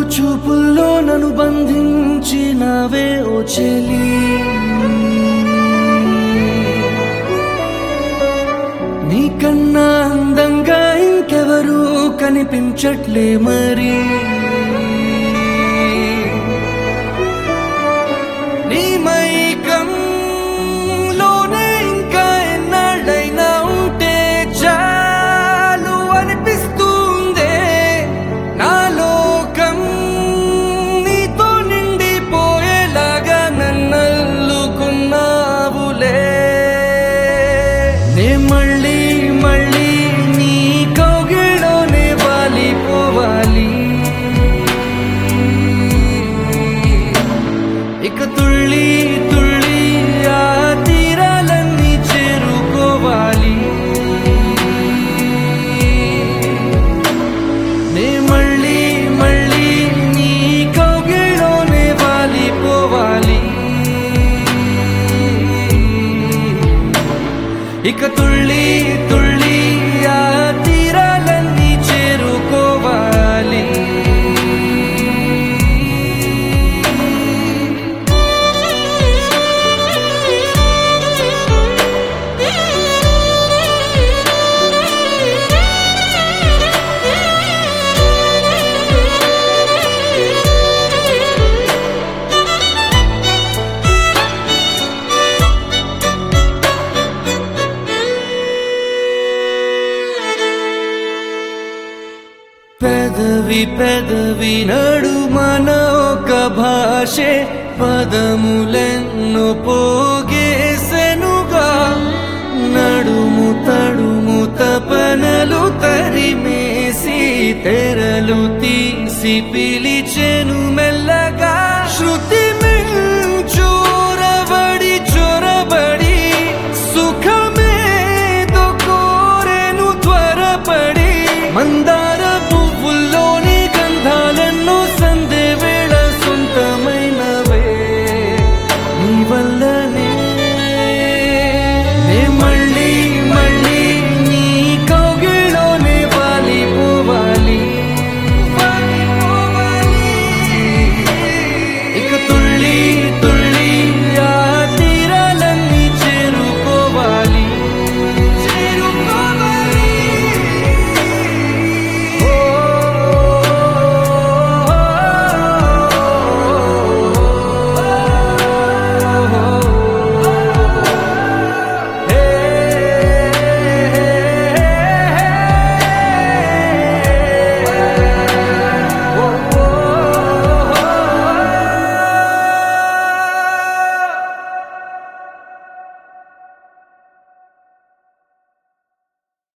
చూపుల్లో నన్ను బంధించినవే ఓ చెలి నీకన్నా అందంగా ఇంకెవరూ కనిపించట్లే మరి నీ మైకంలోనే ఇంకా ఎన్నాళ్ళైనా ఉంటే చాలు అనిపిస్తుందే నా లోకం నీతో నిండిపోయేలాగా నన్నల్లుకున్నావులే నే మళ్ళీ మళ్ళీ నీ కౌగిళ్ళోనే వాలిపోవాలి ఇక తుళ్ళి తుళ్ళి ఆ తీరాలన్నీ చేరుకోవాలి నే మళ్ళీ మళ్ళీ నీ కౌగిళ్ళోనే వాలిపోవాలి ఇక తుళ్ళి తుళ్ళి ఆ తీరాలన్నీ చేరుకోవాలి పెదవి పెదవి నడుమన ఒక భాషే పదములెన్ను పోగేసెనుగా నడుము తడుము తపనలు తరిమేసి తెరలు తీసి పిలి